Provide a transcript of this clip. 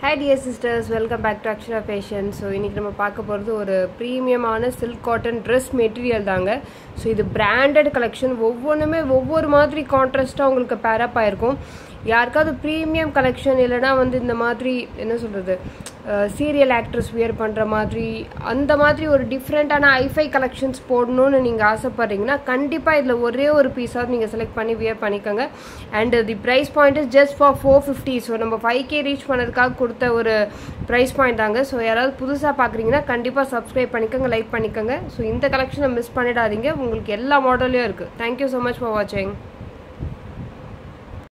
hi dear sisters welcome back to Akshara fashion so இன்றைக்கி நம்ம பார்க்க போகிறது ஒரு ப்ரீமியமான சில்க் காட்டன் ட்ரெஸ் மெட்டீரியல் தாங்க ஸோ இது பிராண்டட் கலெக்ஷன் ஒவ்வொன்றுமே ஒவ்வொரு மாதிரி கான்ட்ராஸ்ட்டாக உங்களுக்கு பேரப் ஆயிருக்கும் யாருக்காவது ப்ரீமியம் கலெக்ஷன் இல்லைனா வந்து இந்த மாதிரி என்ன சொல்கிறது சீரியல் ஆக்ட்ரஸ் வியர் பண்ணுற மாதிரி அந்த மாதிரி ஒரு டிஃப்ரெண்ட்டான ஐஃபை கலெக்ஷன்ஸ் போடணும்னு நீங்கள் ஆசைப்பட்றீங்கன்னா கண்டிப்பாக இதில் ஒரே ஒரு பீஸாவது நீங்கள் செலக்ட் பண்ணி வியர் பண்ணிக்கோங்க and the price point is just for four fifty so நம்ம ஃபைவ் கே ரீச் பண்ணதுக்காக கொடுத்த ஒரு ப்ரைஸ் பாயிண்ட் தாங்க ஸோ யாராவது புதுசாக பார்க்குறீங்கன்னா கண்டிப்பாக சப்ஸ்கிரைப் பண்ணிக்கோங்க லைக் பண்ணிக்கோங்க ஸோ இந்த கலெக்ஷனை மிஸ் பண்ணிடாதீங்க உங்களுக்கு எல்லா மாடல்லையும் இருக்குது தேங்க்யூ ஸோ மச் ஃபார் வாட்சிங்